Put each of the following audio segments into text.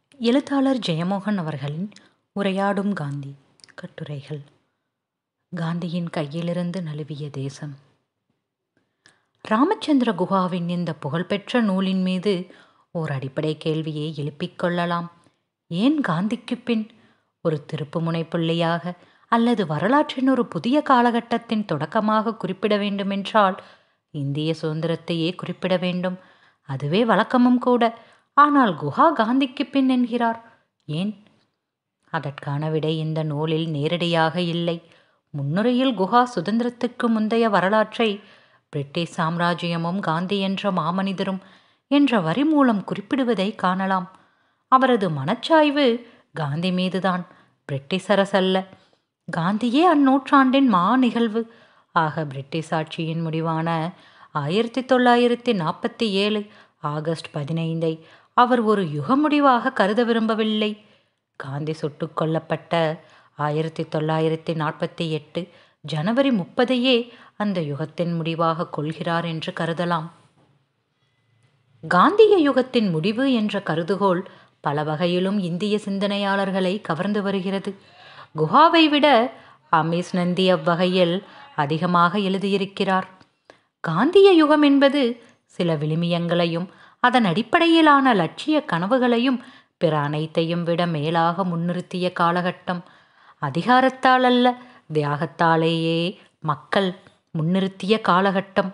எழுத்தாளர் ஜெயமோகன் அவர்களின் உரையாடும் காந்தி கட்டுரைகள் காந்தியின் கையிலிருந்து நழுவிய தேசம் ராமச்சந்திர குஹாவின் இந்த புகழ்பெற்ற நூலின் மீது ஓர் அடிப்படை கேள்வியை எழுப்பிக் கொள்ளலாம் ஏன் காந்திக்கு பின் ஒரு திருப்புமுனை புள்ளியாக அல்லது வரலாற்றின் ஒரு புதிய காலகட்டத்தின் தொடக்கமாக குறிப்பிட வேண்டுமென்றால் இந்திய சுதந்திரத்தையே குறிப்பிட வேண்டும் அதுவே வழக்கமும் கூட ஆனால் குஹா காந்திக்கு பின் என்கிறார் ஏன் அதற்கான விடை இந்த நூலில் நேரடியாக இல்லை முன்னுரையில் குஹா சுதந்திரத்துக்கு முந்தைய வரலாற்றை பிரிட்டிஷ் சாம்ராஜ்யமும் காந்தி என்ற மாமனிதரும் என்ற வரி மூலம் குறிப்பிடுவதை காணலாம் அவரது மனச்சாய்வு காந்தி மீதுதான் பிரிட்டிஷ் அரசல்ல காந்தியே அந்நூற்றாண்டின் மா நிகழ்வு ஆக பிரிட்டிஷ் ஆட்சியின் முடிவான ஆயிரத்தி தொள்ளாயிரத்தி நாற்பத்தி ஏழு ஆகஸ்ட் பதினைந்தை அவர் ஒரு யுக முடிவாக கருத விரும்பவில்லை காந்தி சுட்டுக் கொல்லப்பட்ட ஆயிரத்தி தொள்ளாயிரத்தி நாற்பத்தி எட்டு ஜனவரி முப்பதையே அந்த யுகத்தின் முடிவாக கொள்கிறார் என்று கருதலாம் காந்திய யுகத்தின் முடிவு என்ற கருதுகோள் பல வகையிலும் இந்திய சிந்தனையாளர்களை கவர்ந்து வருகிறது குஹாவை விட அமீஸ் நந்தி அவ்வகையில் அதிகமாக எழுதியிருக்கிறார் காந்திய யுகம் என்பது சில விழுமியங்களையும் அதன் அடிப்படையிலான லட்சிய கனவுகளையும் பிற அனைத்தையும் விட மேலாக முன்னிறுத்திய காலகட்டம் அதிகாரத்தால் அல்ல தியாகத்தாலேயே மக்கள் முன்னிறுத்திய காலகட்டம்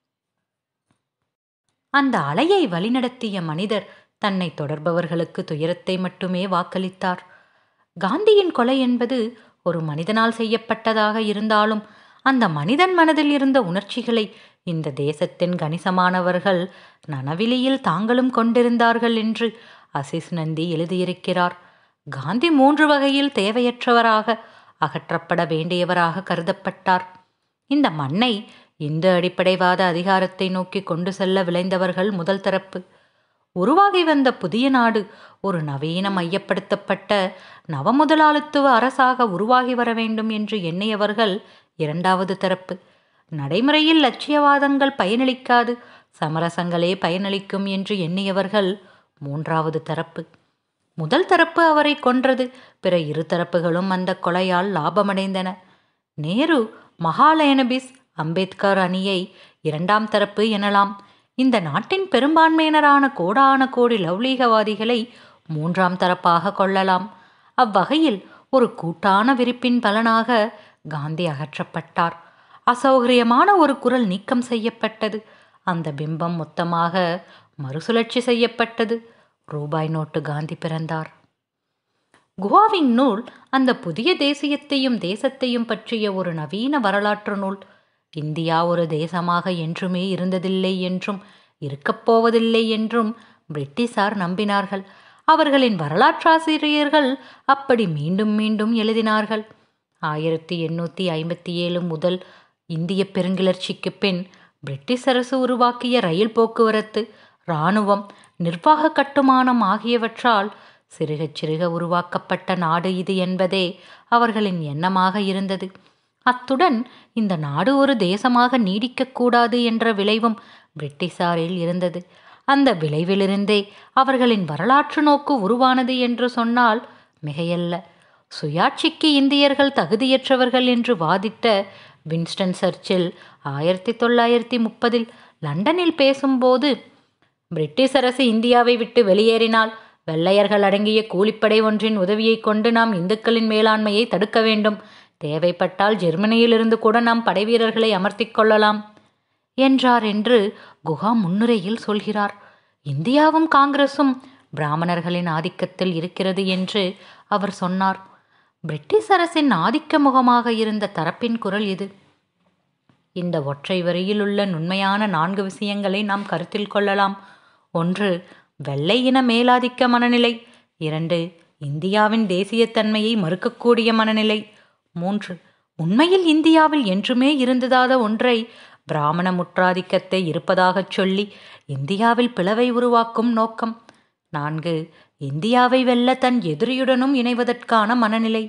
அந்த அலையை வழிநடத்திய மனிதர் தன்னை தொடர்பவர்களுக்கு துயரத்தை மட்டுமே வாக்களித்தார் காந்தியின் கொலை என்பது ஒரு மனிதனால் செய்யப்பட்டதாக இருந்தாலும் அந்த மனிதன் மனதில் இருந்த உணர்ச்சிகளை இந்த தேசத்தின் கணிசமானவர்கள் நனவிலியில் தாங்களும் கொண்டிருந்தார்கள் என்று அசிஸ் நந்தி எழுதியிருக்கிறார் காந்தி மூன்று வகையில் தேவையற்றவராக அகற்றப்பட வேண்டியவராக கருதப்பட்டார் இந்த மண்ணை இந்து அடிப்படைவாத அதிகாரத்தை நோக்கி கொண்டு செல்ல விளைந்தவர்கள் முதல் தரப்பு உருவாகி வந்த புதிய நாடு ஒரு நவீன மையப்படுத்தப்பட்ட நவமுதலாளித்துவ அரசாக உருவாகி வர வேண்டும் என்று எண்ணியவர்கள் இரண்டாவது தரப்பு நடைமுறையில் லட்சியவாதங்கள் பயனளிக்காது சமரசங்களே பயனளிக்கும் என்று எண்ணியவர்கள் மூன்றாவது தரப்பு முதல் தரப்பு அவரை கொன்றது பிற இரு தரப்புகளும் அந்த கொலையால் லாபமடைந்தன நேரு மகாலயனபிஸ் அம்பேத்கர் அணியை இரண்டாம் தரப்பு எனலாம் இந்த நாட்டின் பெரும்பான்மையினரான கோடான கோடி லௌலீகவாதிகளை மூன்றாம் தரப்பாக கொள்ளலாம் அவ்வகையில் ஒரு கூட்டான விரிப்பின் பலனாக காந்தி அகற்றப்பட்டார் அசௌகரியமான ஒரு குரல் நீக்கம் செய்யப்பட்டது அந்த பிம்பம் மொத்தமாக மறுசுழற்சி செய்யப்பட்டது ரூபாய் நோட்டு காந்தி பிறந்தார் குவாவின் நூல் அந்த புதிய தேசியத்தையும் தேசத்தையும் பற்றிய ஒரு நவீன வரலாற்று நூல் இந்தியா ஒரு தேசமாக என்றுமே இருந்ததில்லை என்றும் இருக்கப் போவதில்லை என்றும் பிரிட்டிஷார் நம்பினார்கள் அவர்களின் வரலாற்றாசிரியர்கள் அப்படி மீண்டும் மீண்டும் எழுதினார்கள் ஆயிரத்தி எண்ணூற்றி ஐம்பத்தி ஏழு முதல் இந்திய பெருங்கிளர்ச்சிக்கு பின் பிரிட்டிஷ் அரசு உருவாக்கிய ரயில் போக்குவரத்து இராணுவம் நிர்வாக கட்டுமானம் ஆகியவற்றால் சிறுக சிறுக உருவாக்கப்பட்ட நாடு இது என்பதே அவர்களின் எண்ணமாக இருந்தது அத்துடன் இந்த நாடு ஒரு தேசமாக நீடிக்கக்கூடாது என்ற விளைவும் பிரிட்டிஷாரில் இருந்தது அந்த விளைவிலிருந்தே அவர்களின் வரலாற்று நோக்கு உருவானது என்று சொன்னால் மிகையல்ல சுயாட்சிக்கு இந்தியர்கள் தகுதியற்றவர்கள் என்று வாதிட்ட வின்ஸ்டன் சர்ச்சில் ஆயிரத்தி தொள்ளாயிரத்தி முப்பதில் லண்டனில் பேசும்போது பிரிட்டிஷ் அரசு இந்தியாவை விட்டு வெளியேறினால் வெள்ளையர்கள் அடங்கிய கூலிப்படை ஒன்றின் உதவியை கொண்டு நாம் இந்துக்களின் மேலாண்மையை தடுக்க வேண்டும் தேவைப்பட்டால் ஜெர்மனியிலிருந்து கூட நாம் படைவீரர்களை அமர்த்தி கொள்ளலாம் என்றார் என்று குஹா முன்னுரையில் சொல்கிறார் இந்தியாவும் காங்கிரசும் பிராமணர்களின் ஆதிக்கத்தில் இருக்கிறது என்று அவர் சொன்னார் பிரிட்டிஷ் அரசின் ஆதிக்க முகமாக இருந்த தரப்பின் குரல் இது இந்த ஒற்றை வரியில் உள்ள நுண்மையான நான்கு விஷயங்களை நாம் கருத்தில் கொள்ளலாம் ஒன்று வெள்ளை இன மேலாதிக்க மனநிலை இரண்டு இந்தியாவின் தேசியத்தன்மையை மறுக்கக்கூடிய மனநிலை மூன்று உண்மையில் இந்தியாவில் என்றுமே இருந்ததாத ஒன்றை பிராமண முற்றாதிக்கத்தை இருப்பதாகச் சொல்லி இந்தியாவில் பிளவை உருவாக்கும் நோக்கம் நான்கு இந்தியாவை வெல்ல தன் எதிரியுடனும் இணைவதற்கான மனநிலை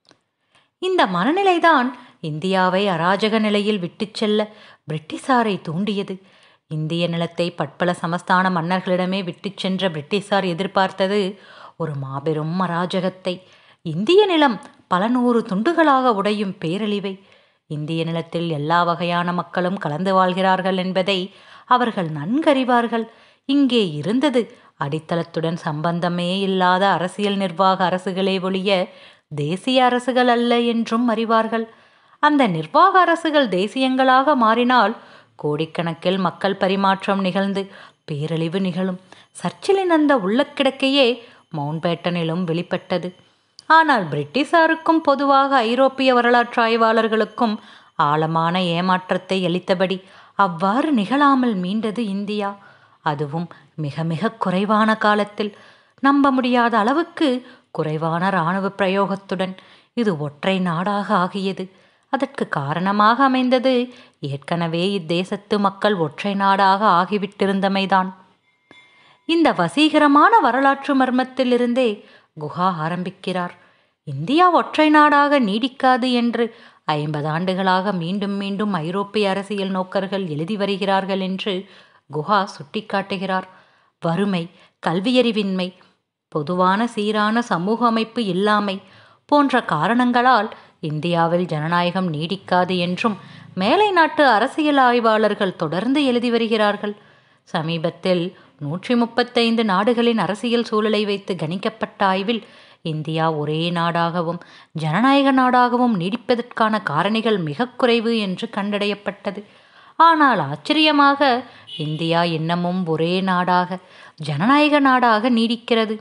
இந்த மனநிலைதான் இந்தியாவை அராஜக நிலையில் விட்டுச் செல்ல பிரிட்டிஷாரை தூண்டியது இந்திய நிலத்தை பட்பல சமஸ்தான மன்னர்களிடமே விட்டுச் சென்ற பிரிட்டிஷார் எதிர்பார்த்தது ஒரு மாபெரும் அராஜகத்தை இந்திய நிலம் பல நூறு துண்டுகளாக உடையும் பேரழிவை இந்திய நிலத்தில் எல்லா வகையான மக்களும் கலந்து வாழ்கிறார்கள் என்பதை அவர்கள் நன்கறிவார்கள் இங்கே இருந்தது அடித்தளத்துடன் சம்பந்தமே இல்லாத அரசியல் நிர்வாக அரசுகளே ஒழிய தேசிய அரசுகள் அல்ல என்றும் அறிவார்கள் அந்த நிர்வாக அரசுகள் தேசியங்களாக மாறினால் கோடிக்கணக்கில் மக்கள் பரிமாற்றம் நிகழ்ந்து பேரழிவு நிகழும் சர்ச்சிலின் அந்த உள்ளக்கிடக்கையே மவுண்ட்பேட்டனிலும் வெளிப்பட்டது ஆனால் பிரிட்டிஷாருக்கும் பொதுவாக ஐரோப்பிய வரலாற்று ஆய்வாளர்களுக்கும் ஆழமான ஏமாற்றத்தை அளித்தபடி அவ்வாறு நிகழாமல் மீண்டது இந்தியா அதுவும் மிக மிக குறைவான காலத்தில் நம்ப முடியாத அளவுக்கு குறைவான இராணுவ பிரயோகத்துடன் இது ஒற்றை நாடாக ஆகியது அதற்கு காரணமாக அமைந்தது ஏற்கனவே இத்தேசத்து மக்கள் ஒற்றை நாடாக ஆகிவிட்டிருந்தமைதான் இந்த வசீகரமான வரலாற்று மர்மத்திலிருந்தே குஹா ஆரம்பிக்கிறார் இந்தியா ஒற்றை நாடாக நீடிக்காது என்று ஐம்பது ஆண்டுகளாக மீண்டும் மீண்டும் ஐரோப்பிய அரசியல் நோக்கர்கள் எழுதி வருகிறார்கள் என்று குஹா சுட்டிக்காட்டுகிறார் வறுமை கல்வியறிவின்மை பொதுவான சீரான சமூக அமைப்பு இல்லாமை போன்ற காரணங்களால் இந்தியாவில் ஜனநாயகம் நீடிக்காது என்றும் மேலை நாட்டு அரசியல் ஆய்வாளர்கள் தொடர்ந்து எழுதி வருகிறார்கள் சமீபத்தில் நூற்றி முப்பத்தைந்து நாடுகளின் அரசியல் சூழலை வைத்து கணிக்கப்பட்ட ஆய்வில் இந்தியா ஒரே நாடாகவும் ஜனநாயக நாடாகவும் நீடிப்பதற்கான காரணிகள் மிக குறைவு என்று கண்டறியப்பட்டது ஆனால் ஆச்சரியமாக இந்தியா இன்னமும் ஒரே நாடாக ஜனநாயக நாடாக நீடிக்கிறது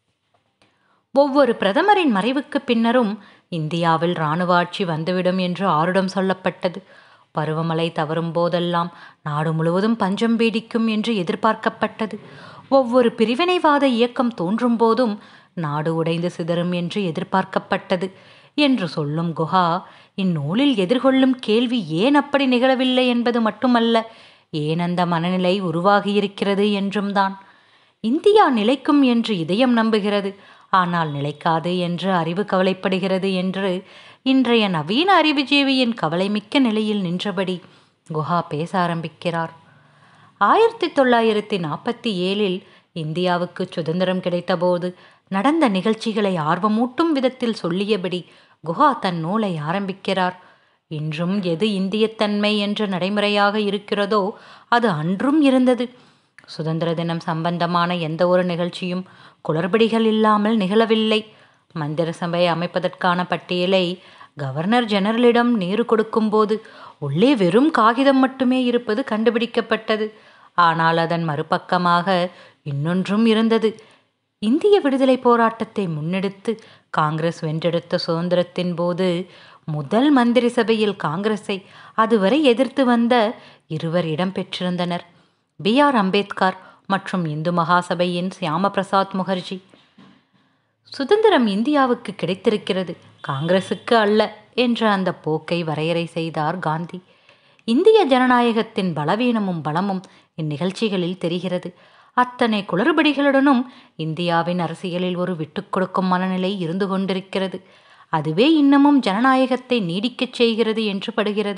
ஒவ்வொரு பிரதமரின் மறைவுக்கு பின்னரும் இந்தியாவில் இராணுவ ஆட்சி வந்துவிடும் என்று ஆருடம் சொல்லப்பட்டது பருவமழை தவறும் போதெல்லாம் நாடு முழுவதும் பஞ்சம் பீடிக்கும் என்று எதிர்பார்க்கப்பட்டது ஒவ்வொரு பிரிவினைவாத இயக்கம் தோன்றும் போதும் நாடு உடைந்து சிதறும் என்று எதிர்பார்க்கப்பட்டது என்று சொல்லும் குஹா இந்நூலில் எதிர்கொள்ளும் கேள்வி ஏன் அப்படி நிகழவில்லை என்பது மட்டுமல்ல ஏன் அந்த மனநிலை உருவாகியிருக்கிறது என்றும் தான் இந்தியா நிலைக்கும் என்று இதயம் நம்புகிறது ஆனால் நிலைக்காது என்று அறிவு கவலைப்படுகிறது என்று இன்றைய நவீன அறிவுஜீவியின் கவலைமிக்க நிலையில் நின்றபடி குஹா பேச ஆரம்பிக்கிறார் ஆயிரத்தி தொள்ளாயிரத்தி நாற்பத்தி ஏழில் இந்தியாவுக்கு சுதந்திரம் கிடைத்தபோது நடந்த நிகழ்ச்சிகளை ஆர்வமூட்டும் விதத்தில் சொல்லியபடி குஹா தன் நூலை ஆரம்பிக்கிறார் இன்றும் எது இந்தியத்தன்மை என்ற நடைமுறையாக இருக்கிறதோ அது அன்றும் இருந்தது சுதந்திர தினம் சம்பந்தமான எந்த ஒரு நிகழ்ச்சியும் குளறுபடிகள் இல்லாமல் நிகழவில்லை மந்திர சபை அமைப்பதற்கான பட்டியலை கவர்னர் ஜெனரலிடம் நேரு கொடுக்கும்போது உள்ளே வெறும் காகிதம் மட்டுமே இருப்பது கண்டுபிடிக்கப்பட்டது ஆனால் அதன் மறுபக்கமாக இன்னொன்றும் இருந்தது இந்திய விடுதலை போராட்டத்தை முன்னெடுத்து காங்கிரஸ் வென்றெடுத்த சுதந்திரத்தின் போது முதல் மந்திரி சபையில் காங்கிரஸை அதுவரை எதிர்த்து வந்த இருவர் இடம்பெற்றிருந்தனர் பி ஆர் அம்பேத்கர் மற்றும் இந்து மகாசபையின் சியாம பிரசாத் முகர்ஜி சுதந்திரம் இந்தியாவுக்கு கிடைத்திருக்கிறது காங்கிரசுக்கு அல்ல என்ற அந்த போக்கை வரையறை செய்தார் காந்தி இந்திய ஜனநாயகத்தின் பலவீனமும் பலமும் இந்நிகழ்ச்சிகளில் தெரிகிறது அத்தனை குளறுபடிகளுடனும் இந்தியாவின் அரசியலில் ஒரு விட்டுக் கொடுக்கும் மனநிலை இருந்து கொண்டிருக்கிறது அதுவே இன்னமும் ஜனநாயகத்தை நீடிக்கச் செய்கிறது என்று படுகிறது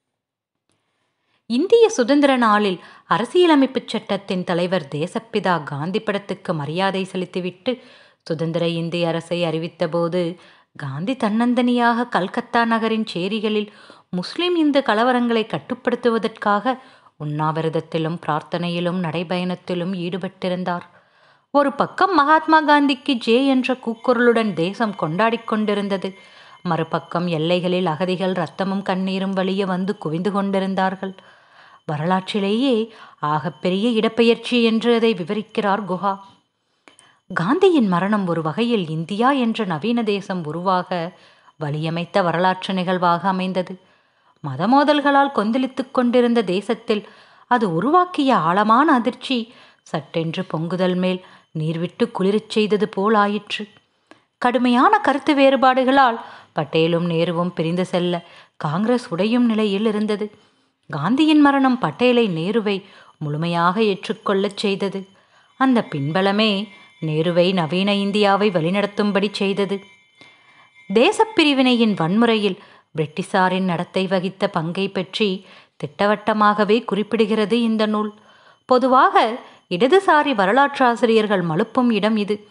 இந்திய சுதந்திர நாளில் அரசியலமைப்புச் சட்டத்தின் தலைவர் தேசப்பிதா காந்தி படத்துக்கு மரியாதை செலுத்திவிட்டு சுதந்திர இந்திய அரசை அறிவித்தபோது காந்தி தன்னந்தனியாக கல்கத்தா நகரின் சேரிகளில் முஸ்லிம் இந்து கலவரங்களை கட்டுப்படுத்துவதற்காக உண்ணாவிரதத்திலும் பிரார்த்தனையிலும் நடைபயணத்திலும் ஈடுபட்டிருந்தார் ஒரு பக்கம் மகாத்மா காந்திக்கு ஜே என்ற கூக்குரலுடன் தேசம் கொண்டாடிக் கொண்டிருந்தது மறுபக்கம் எல்லைகளில் அகதிகள் ரத்தமும் கண்ணீரும் வழிய வந்து குவிந்து கொண்டிருந்தார்கள் வரலாற்றிலேயே ஆகப்பெரிய இடப்பெயர்ச்சி என்று அதை விவரிக்கிறார் குஹா காந்தியின் மரணம் ஒரு வகையில் இந்தியா என்ற நவீன தேசம் உருவாக வழியமைத்த வரலாற்று நிகழ்வாக அமைந்தது மதமோதல்களால் கொந்தளித்துக் கொண்டிருந்த தேசத்தில் அது உருவாக்கிய ஆழமான அதிர்ச்சி சட்டென்று பொங்குதல் மேல் நீர்விட்டு குளிரச் செய்தது போல் ஆயிற்று கடுமையான கருத்து வேறுபாடுகளால் பட்டேலும் நேருவும் பிரிந்து செல்ல காங்கிரஸ் உடையும் நிலையில் இருந்தது காந்தியின் மரணம் பட்டேலை நேருவை முழுமையாக ஏற்றுக்கொள்ளச் செய்தது அந்த பின்பலமே நேருவை நவீன இந்தியாவை வழிநடத்தும்படி செய்தது தேசப்பிரிவினையின் வன்முறையில் பிரிட்டிஷாரின் நடத்தை வகித்த பங்கை பற்றி திட்டவட்டமாகவே குறிப்பிடுகிறது இந்த நூல் பொதுவாக இடதுசாரி வரலாற்றாசிரியர்கள் மழுப்பும் இடம் இது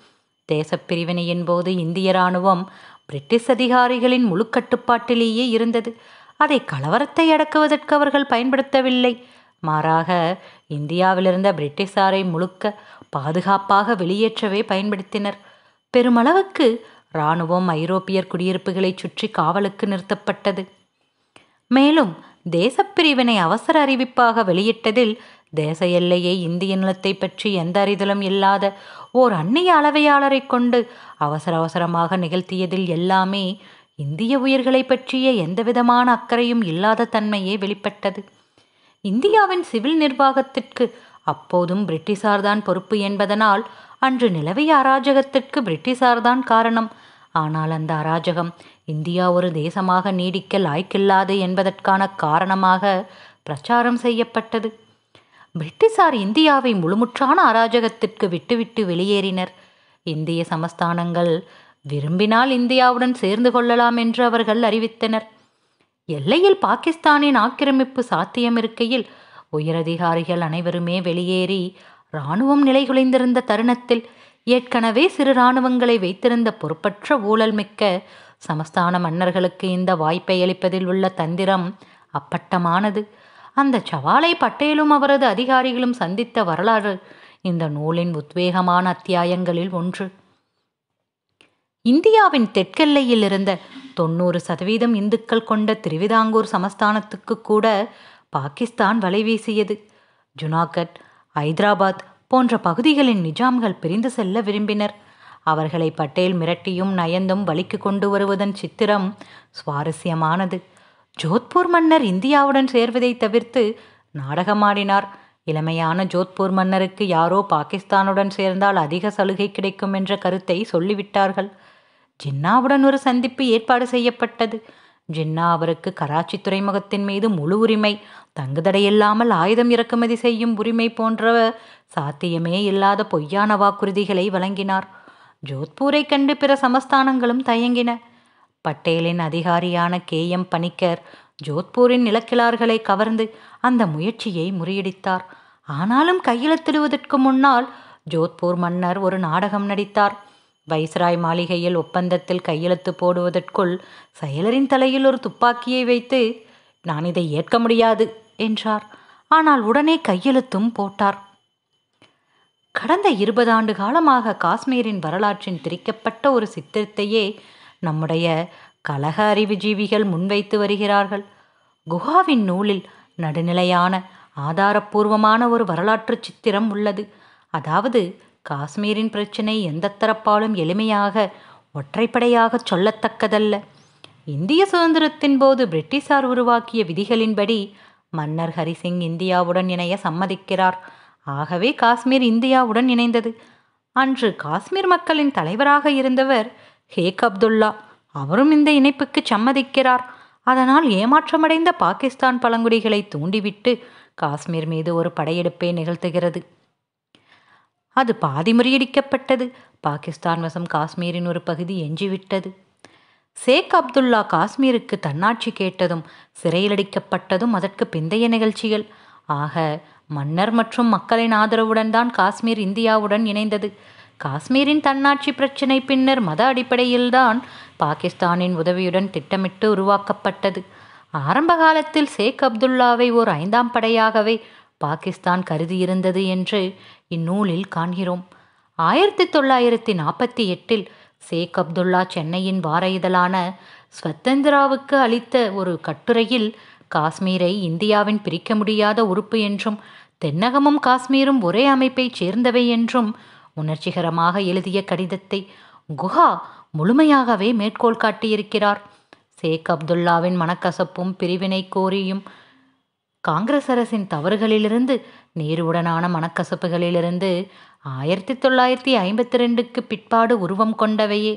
தேசப்பிரிவினையின் போது இந்திய இராணுவம் பிரிட்டிஷ் அதிகாரிகளின் முழு கட்டுப்பாட்டிலேயே இருந்தது அதை கலவரத்தை அடக்குவதற்கு அவர்கள் பயன்படுத்தவில்லை மாறாக இந்தியாவிலிருந்த பிரிட்டிஷாரை முழுக்க பாதுகாப்பாக வெளியேற்றவே பயன்படுத்தினர் பெருமளவுக்கு இராணுவம் ஐரோப்பியர் குடியிருப்புகளை சுற்றி காவலுக்கு நிறுத்தப்பட்டது மேலும் தேசப்பிரிவினை அவசர அறிவிப்பாக வெளியிட்டதில் தேச எல்லையை இந்திய நிலத்தை பற்றி எந்த அறிதலும் இல்லாத ஓர் அந்நிய அளவையாளரை கொண்டு அவசர அவசரமாக நிகழ்த்தியதில் எல்லாமே இந்திய உயிர்களை பற்றிய எந்தவிதமான அக்கறையும் இல்லாத தன்மையே வெளிப்பட்டது இந்தியாவின் சிவில் நிர்வாகத்திற்கு அப்போதும் பிரிட்டிஷார்தான் பொறுப்பு என்பதனால் அன்று நிலவிய அராஜகத்திற்கு பிரிட்டிஷார்தான் காரணம் ஆனால் அந்த அராஜகம் இந்தியா ஒரு தேசமாக நீடிக்க லாய்க்கில்லாது என்பதற்கான காரணமாக பிரச்சாரம் செய்யப்பட்டது பிரிட்டிஷார் இந்தியாவை முழுமுற்றான அராஜகத்திற்கு விட்டுவிட்டு வெளியேறினர் இந்திய சமஸ்தானங்கள் விரும்பினால் இந்தியாவுடன் சேர்ந்து கொள்ளலாம் என்று அவர்கள் அறிவித்தனர் எல்லையில் பாகிஸ்தானின் ஆக்கிரமிப்பு சாத்தியம் இருக்கையில் உயரதிகாரிகள் அனைவருமே வெளியேறி இராணுவம் நிலைகுலைந்திருந்த தருணத்தில் ஏற்கனவே சிறு இராணுவங்களை வைத்திருந்த பொறுப்பற்ற ஊழல் மிக்க சமஸ்தான மன்னர்களுக்கு இந்த வாய்ப்பை அளிப்பதில் உள்ள தந்திரம் அப்பட்டமானது அந்த சவாலை பட்டேலும் அவரது அதிகாரிகளும் சந்தித்த வரலாறு இந்த நூலின் உத்வேகமான அத்தியாயங்களில் ஒன்று இந்தியாவின் தெற்கெல்லையில் இருந்த தொண்ணூறு சதவீதம் இந்துக்கள் கொண்ட திருவிதாங்கூர் சமஸ்தானத்துக்கு கூட பாகிஸ்தான் வலை வீசியது ஜுனாகட் ஐதராபாத் போன்ற பகுதிகளின் நிஜாம்கள் பிரிந்து செல்ல விரும்பினர் அவர்களை பட்டேல் மிரட்டியும் நயந்தும் வழிக்கு கொண்டு வருவதன் சித்திரம் சுவாரஸ்யமானது ஜோத்பூர் மன்னர் இந்தியாவுடன் சேர்வதை தவிர்த்து நாடகமாடினார் இளமையான ஜோத்பூர் மன்னருக்கு யாரோ பாகிஸ்தானுடன் சேர்ந்தால் அதிக சலுகை கிடைக்கும் என்ற கருத்தை சொல்லிவிட்டார்கள் ஜின்னாவுடன் ஒரு சந்திப்பு ஏற்பாடு செய்யப்பட்டது ஜின்னா அவருக்கு கராச்சி துறைமுகத்தின் மீது முழு உரிமை தங்குதடையில்லாமல் ஆயுதம் இறக்குமதி செய்யும் உரிமை போன்ற சாத்தியமே இல்லாத பொய்யான வாக்குறுதிகளை வழங்கினார் ஜோத்பூரை கண்டு பிற சமஸ்தானங்களும் தயங்கின பட்டேலின் அதிகாரியான கே எம் பணிக்கர் ஜோத்பூரின் நிலக்கிழார்களை கவர்ந்து அந்த முயற்சியை முறியடித்தார் ஆனாலும் கையெழுத்திடுவதற்கு முன்னால் ஜோத்பூர் மன்னர் ஒரு நாடகம் நடித்தார் வைஸ்ராய் மாளிகையில் ஒப்பந்தத்தில் கையெழுத்து போடுவதற்குள் செயலரின் தலையில் ஒரு துப்பாக்கியை வைத்து நான் இதை ஏற்க முடியாது என்றார் ஆனால் உடனே கையெழுத்தும் போட்டார் கடந்த இருபது ஆண்டு காலமாக காஷ்மீரின் வரலாற்றின் திரிக்கப்பட்ட ஒரு சித்திரத்தையே நம்முடைய கலக அறிவுஜீவிகள் முன்வைத்து வருகிறார்கள் குஹாவின் நூலில் நடுநிலையான ஆதாரப்பூர்வமான ஒரு வரலாற்று சித்திரம் உள்ளது அதாவது காஷ்மீரின் பிரச்சினை எந்த தரப்பாலும் எளிமையாக ஒற்றைப்படையாக சொல்லத்தக்கதல்ல இந்திய சுதந்திரத்தின் போது பிரிட்டிஷார் உருவாக்கிய விதிகளின்படி மன்னர் ஹரிசிங் இந்தியாவுடன் இணைய சம்மதிக்கிறார் ஆகவே காஷ்மீர் இந்தியாவுடன் இணைந்தது அன்று காஷ்மீர் மக்களின் தலைவராக இருந்தவர் ஹேக் அப்துல்லா அவரும் இந்த இணைப்புக்கு சம்மதிக்கிறார் அதனால் ஏமாற்றமடைந்த பாகிஸ்தான் பழங்குடிகளை தூண்டிவிட்டு காஷ்மீர் மீது ஒரு படையெடுப்பை நிகழ்த்துகிறது அது பாதி முறியடிக்கப்பட்டது பாகிஸ்தான் வசம் காஷ்மீரின் ஒரு பகுதி எஞ்சிவிட்டது சேக் அப்துல்லா காஷ்மீருக்கு தன்னாட்சி கேட்டதும் சிறையிலடிக்கப்பட்டதும் அதற்கு பிந்தைய நிகழ்ச்சிகள் ஆக மன்னர் மற்றும் மக்களின் ஆதரவுடன் தான் காஷ்மீர் இந்தியாவுடன் இணைந்தது காஷ்மீரின் தன்னாட்சி பிரச்சினை பின்னர் மத அடிப்படையில்தான் பாகிஸ்தானின் உதவியுடன் திட்டமிட்டு உருவாக்கப்பட்டது ஆரம்ப காலத்தில் சேக் அப்துல்லாவை ஓர் ஐந்தாம் படையாகவே பாகிஸ்தான் கருதியிருந்தது என்று இந்நூலில் காண்கிறோம் ஆயிரத்தி தொள்ளாயிரத்தி நாற்பத்தி எட்டில் சேக் அப்துல்லா சென்னையின் வார இதழான ஸ்வத்தந்திராவுக்கு அளித்த ஒரு கட்டுரையில் காஷ்மீரை இந்தியாவின் பிரிக்க முடியாத உறுப்பு என்றும் தென்னகமும் காஷ்மீரும் ஒரே அமைப்பைச் சேர்ந்தவை என்றும் உணர்ச்சிகரமாக எழுதிய கடிதத்தை குஹா முழுமையாகவே மேற்கோள் காட்டியிருக்கிறார் சேக் அப்துல்லாவின் மனக்கசப்பும் பிரிவினை கோரியும் காங்கிரஸ் அரசின் தவறுகளிலிருந்து நேருவுடனான மனக்கசப்புகளிலிருந்து ஆயிரத்தி தொள்ளாயிரத்தி ஐம்பத்தி ரெண்டுக்கு பிற்பாடு உருவம் கொண்டவையே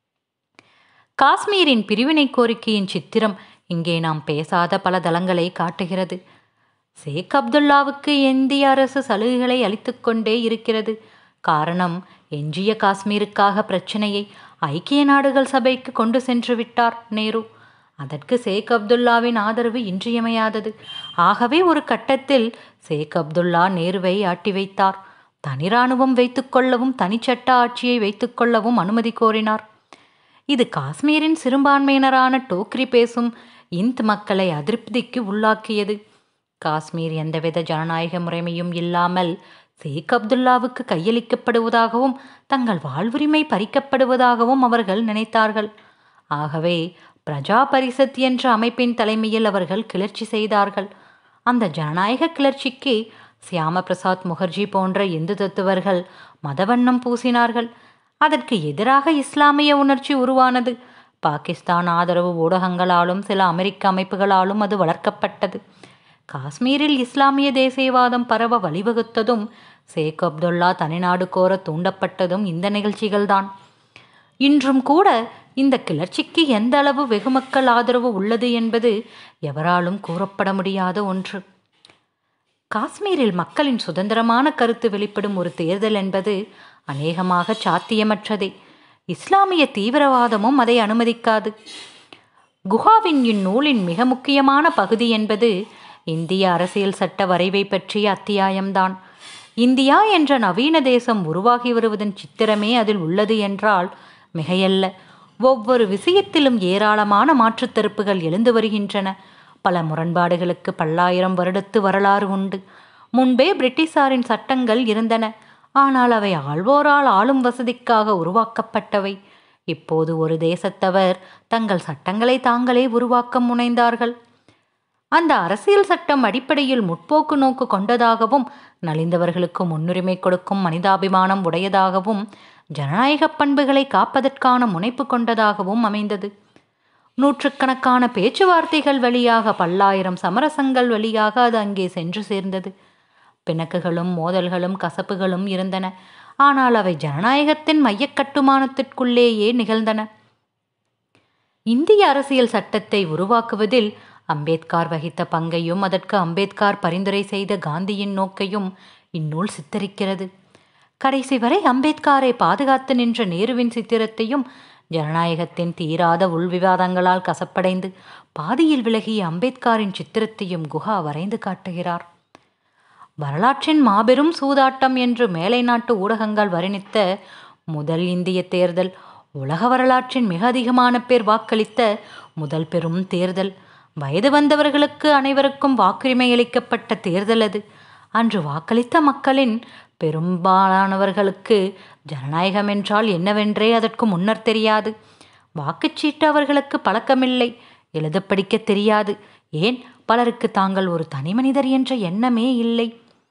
காஷ்மீரின் பிரிவினை கோரிக்கையின் சித்திரம் இங்கே நாம் பேசாத பல தளங்களை காட்டுகிறது சேக் அப்துல்லாவுக்கு இந்திய அரசு சலுகைகளை அளித்துக்கொண்டே இருக்கிறது காரணம் எஞ்சிய காஷ்மீருக்காக பிரச்சனையை ஐக்கிய நாடுகள் சபைக்கு கொண்டு சென்று விட்டார் நேரு அதற்கு சேக் அப்துல்லாவின் ஆதரவு இன்றியமையாதது ஆகவே ஒரு கட்டத்தில் சேக் அப்துல்லா நேருவை ஆட்டி வைத்தார் தனி இராணுவம் வைத்துக்கொள்ளவும் தனிச்சட்ட ஆட்சியை வைத்துக்கொள்ளவும் அனுமதி கோரினார் இது காஷ்மீரின் சிறுபான்மையினரான டோக்ரி பேசும் இந்த் மக்களை அதிருப்திக்கு உள்ளாக்கியது காஷ்மீர் எந்தவித ஜனநாயக முறைமையும் இல்லாமல் ஷேக் அப்துல்லாவுக்கு கையளிக்கப்படுவதாகவும் தங்கள் வாழ்வுரிமை பறிக்கப்படுவதாகவும் அவர்கள் நினைத்தார்கள் ஆகவே பிரஜா பரிஷத் என்ற அமைப்பின் தலைமையில் அவர்கள் கிளர்ச்சி செய்தார்கள் அந்த ஜனநாயக கிளர்ச்சிக்கு சியாம பிரசாத் முகர்ஜி போன்ற இந்து தத்துவர்கள் மதவண்ணம் பூசினார்கள் அதற்கு எதிராக இஸ்லாமிய உணர்ச்சி உருவானது பாகிஸ்தான் ஆதரவு ஊடகங்களாலும் சில அமெரிக்க அமைப்புகளாலும் அது வளர்க்கப்பட்டது காஷ்மீரில் இஸ்லாமிய தேசியவாதம் பரவ வழிவகுத்ததும் ஷேக் அப்துல்லா தனிநாடு கோர தூண்டப்பட்டதும் இந்த நிகழ்ச்சிகள்தான் இன்றும் கூட இந்த கிளர்ச்சிக்கு எந்த அளவு வெகுமக்கள் ஆதரவு உள்ளது என்பது எவராலும் கூறப்பட முடியாத ஒன்று காஷ்மீரில் மக்களின் சுதந்திரமான கருத்து வெளிப்படும் ஒரு தேர்தல் என்பது அநேகமாக சாத்தியமற்றதே இஸ்லாமிய தீவிரவாதமும் அதை அனுமதிக்காது குஹாவின் இந்நூலின் மிக முக்கியமான பகுதி என்பது இந்திய அரசியல் சட்ட வரைவை பற்றிய அத்தியாயம்தான் இந்தியா என்ற நவீன தேசம் உருவாகி வருவதன் சித்திரமே அதில் உள்ளது என்றால் மிகையல்ல ஒவ்வொரு விஷயத்திலும் ஏராளமான மாற்றுத் தருப்புகள் எழுந்து வருகின்றன பல முரண்பாடுகளுக்கு பல்லாயிரம் வருடத்து வரலாறு உண்டு முன்பே பிரிட்டிஷாரின் சட்டங்கள் இருந்தன ஆனால் அவை ஆள்வோரால் ஆளும் வசதிக்காக உருவாக்கப்பட்டவை இப்போது ஒரு தேசத்தவர் தங்கள் சட்டங்களை தாங்களே உருவாக்க முனைந்தார்கள் அந்த அரசியல் சட்டம் அடிப்படையில் முற்போக்கு நோக்கு கொண்டதாகவும் நலிந்தவர்களுக்கு முன்னுரிமை கொடுக்கும் மனிதாபிமானம் உடையதாகவும் ஜனநாயக பண்புகளை காப்பதற்கான முனைப்பு கொண்டதாகவும் அமைந்தது நூற்றுக்கணக்கான பேச்சுவார்த்தைகள் வழியாக பல்லாயிரம் சமரசங்கள் வழியாக அது அங்கே சென்று சேர்ந்தது பிணக்குகளும் மோதல்களும் கசப்புகளும் இருந்தன ஆனால் அவை ஜனநாயகத்தின் மையக் கட்டுமானத்திற்குள்ளேயே நிகழ்ந்தன இந்திய அரசியல் சட்டத்தை உருவாக்குவதில் அம்பேத்கர் வகித்த பங்கையும் அதற்கு அம்பேத்கர் பரிந்துரை செய்த காந்தியின் நோக்கையும் இந்நூல் சித்தரிக்கிறது கடைசி வரை அம்பேத்கரை பாதுகாத்து நின்ற நேருவின் சித்திரத்தையும் ஜனநாயகத்தின் தீராத உள்விவாதங்களால் கசப்படைந்து பாதியில் விலகிய அம்பேத்கரின் சித்திரத்தையும் குஹா வரைந்து காட்டுகிறார் வரலாற்றின் மாபெரும் சூதாட்டம் என்று மேலை நாட்டு ஊடகங்கள் வர்ணித்த முதல் இந்திய தேர்தல் உலக வரலாற்றின் மிக அதிகமான பேர் வாக்களித்த முதல் பெரும் தேர்தல் வயது வந்தவர்களுக்கு அனைவருக்கும் வாக்குரிமை அளிக்கப்பட்ட தேர்தல் அது அன்று வாக்களித்த மக்களின் பெரும்பாலானவர்களுக்கு ஜனநாயகம் என்றால் என்னவென்றே அதற்கு முன்னர் தெரியாது வாக்குச்சீட்டு அவர்களுக்கு பழக்கமில்லை எழுத படிக்க தெரியாது ஏன் பலருக்கு தாங்கள் ஒரு தனிமனிதர் என்ற எண்ணமே இல்லை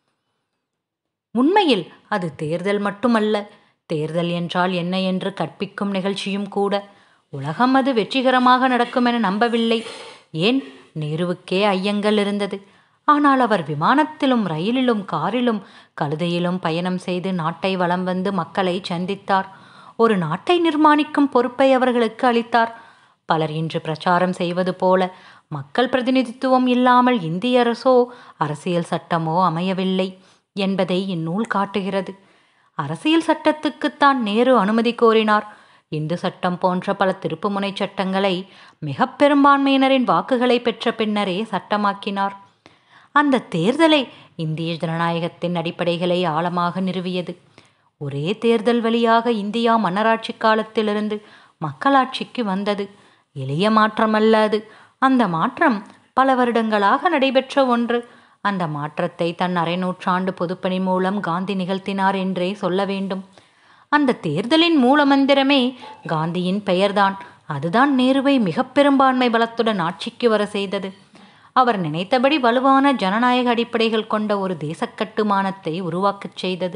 உண்மையில் அது தேர்தல் மட்டுமல்ல தேர்தல் என்றால் என்ன என்று கற்பிக்கும் நிகழ்ச்சியும் கூட உலகம் அது வெற்றிகரமாக நடக்கும் என நம்பவில்லை ஏன் நேருவுக்கே ஐயங்கள் இருந்தது ஆனால் அவர் விமானத்திலும் ரயிலிலும் காரிலும் கழுதையிலும் பயணம் செய்து நாட்டை வலம் வந்து மக்களை சந்தித்தார் ஒரு நாட்டை நிர்மாணிக்கும் பொறுப்பை அவர்களுக்கு அளித்தார் பலர் இன்று பிரச்சாரம் செய்வது போல மக்கள் பிரதிநிதித்துவம் இல்லாமல் இந்திய அரசோ அரசியல் சட்டமோ அமையவில்லை என்பதை இந்நூல் காட்டுகிறது அரசியல் சட்டத்துக்குத்தான் நேரு அனுமதி கோரினார் இந்து சட்டம் போன்ற பல திருப்புமுனை சட்டங்களை மிக பெரும்பான்மையினரின் வாக்குகளை பெற்ற பின்னரே சட்டமாக்கினார் அந்த தேர்தலை இந்திய ஜனநாயகத்தின் அடிப்படைகளை ஆழமாக நிறுவியது ஒரே தேர்தல் வழியாக இந்தியா மன்னராட்சி காலத்திலிருந்து மக்களாட்சிக்கு வந்தது எளிய மாற்றமல்ல அது அந்த மாற்றம் பல வருடங்களாக நடைபெற்ற ஒன்று அந்த மாற்றத்தை தன் அரை நூற்றாண்டு பொதுப்பணி மூலம் காந்தி நிகழ்த்தினார் என்றே சொல்ல வேண்டும் அந்த தேர்தலின் மூலமந்திரமே காந்தியின் பெயர்தான் அதுதான் நேருவை மிக பெரும்பான்மை பலத்துடன் ஆட்சிக்கு வர செய்தது அவர் நினைத்தபடி வலுவான ஜனநாயக அடிப்படைகள் கொண்ட ஒரு தேசக் கட்டுமானத்தை உருவாக்கச் செய்தது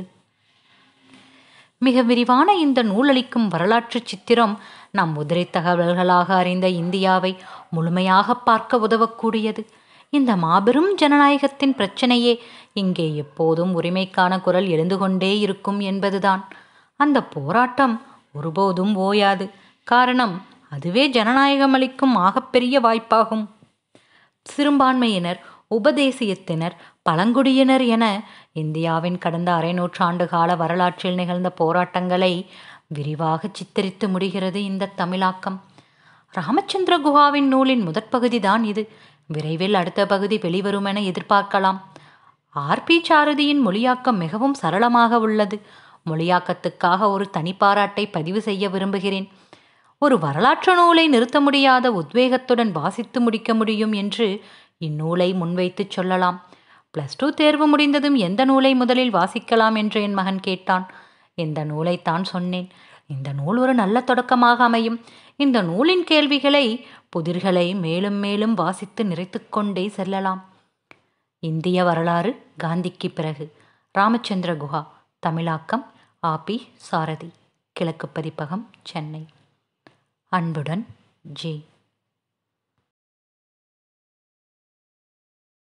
மிக விரிவான இந்த நூலளிக்கும் வரலாற்று சித்திரம் நம் உதிரை தகவல்களாக அறிந்த இந்தியாவை முழுமையாக பார்க்க உதவக்கூடியது இந்த மாபெரும் ஜனநாயகத்தின் பிரச்சனையே இங்கே எப்போதும் உரிமைக்கான குரல் எழுந்து கொண்டே இருக்கும் என்பதுதான் அந்த போராட்டம் ஒருபோதும் ஓயாது காரணம் அதுவே ஜனநாயகம் அளிக்கும் ஆகப்பெரிய வாய்ப்பாகும் சிறுபான்மையினர் உபதேசியத்தினர் பழங்குடியினர் என இந்தியாவின் கடந்த அரை நூற்றாண்டு கால வரலாற்றில் நிகழ்ந்த போராட்டங்களை விரிவாக சித்தரித்து முடிகிறது இந்த தமிழாக்கம் ராமச்சந்திர குஹாவின் நூலின் முதற் பகுதிதான் இது விரைவில் அடுத்த பகுதி வெளிவரும் என எதிர்பார்க்கலாம் ஆர்பி சாரதியின் மொழியாக்கம் மிகவும் சரளமாக உள்ளது மொழியாக்கத்துக்காக ஒரு தனிப்பாராட்டை பதிவு செய்ய விரும்புகிறேன் ஒரு வரலாற்று நூலை நிறுத்த முடியாத உத்வேகத்துடன் வாசித்து முடிக்க முடியும் என்று இந்நூலை முன்வைத்துச் சொல்லலாம் பிளஸ் டூ தேர்வு முடிந்ததும் எந்த நூலை முதலில் வாசிக்கலாம் என்று என் மகன் கேட்டான் இந்த நூலைத்தான் சொன்னேன் இந்த நூல் ஒரு நல்ல தொடக்கமாக அமையும் இந்த நூலின் கேள்விகளை புதிர்களை மேலும் மேலும் வாசித்து நிறைத்துக்கொண்டே செல்லலாம் இந்திய வரலாறு காந்திக்கு பிறகு ராமச்சந்திர குஹா தமிழாக்கம் ஆபி சாரதி கிழக்கு பதிப்பகம் சென்னை அன்புடன் ஜே